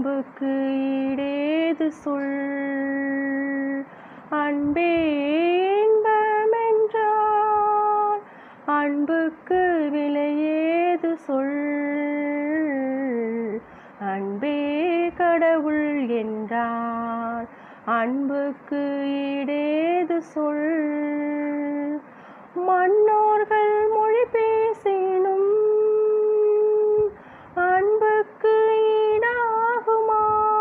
அன்புக்கு ஈடேது சொல் அன்பே இன்பமென்றால் அன்புக்கு விலையேது சொல் அன்பே கடவுள் என்றார் அன்புக்கு ஈடேது சொல் மன்னோர்கள் மொழி பேசினும் அன்புக்கு ஈடாகுமா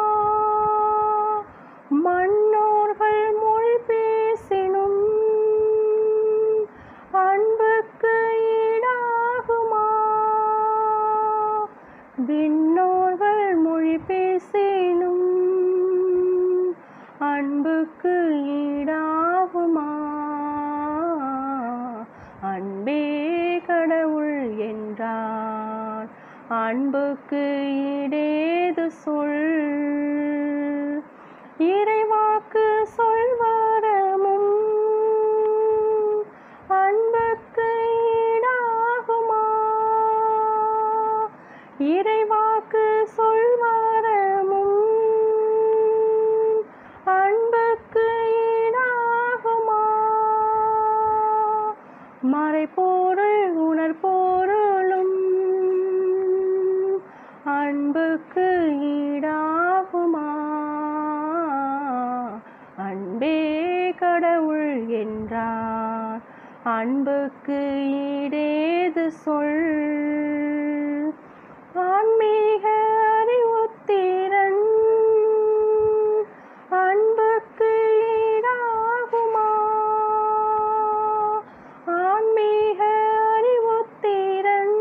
மன்னோர்கள் மொழி பேசினும் அன்புக்கு ஈடாகுமா விண்ணோர்கள் மொழி பேசினும் அன்புக்கு ஈடாகுமா அன்பே கடவுள் என்றார் அன்புக்கு ஈடேது சொல் இறைவாக்கு சொல்வரமும் அன்புக்கு ஈடாகுமா இறைவாக்கு சொல்வரமும் அன்புக்கு ஈடாகுமா மறைபொருள் உணர்பொருளும் அன்புக்கு ஈடாகுமா அன்பே கடவுள் என்றார் அன்புக்கு ஈடேது சொல் ஆன்மீக அறிவுத்திறன் அன்புக்கு ஈடாகுமா ஆன்மீக அறிவுத்திறன்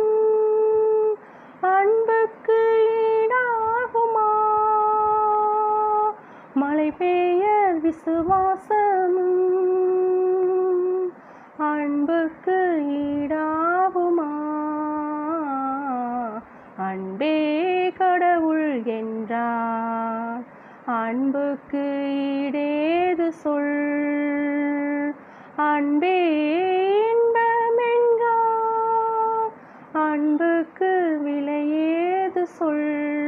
அன்புக்கு ஈடாகுமா மழை பெய்ய விசுவாசமும் அன்புக்கு ஈடாகுமா அன்பே கடவுள் என்றார் அன்புக்கு ஈடேது சொல் அன்பே இன்பமென்றார் அன்புக்கு விலையேது சொல்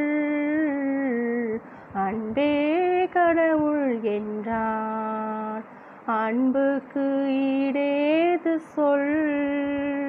அன்பே கடவுள் என்றார் அன்புக்கு ஈடேது சொல்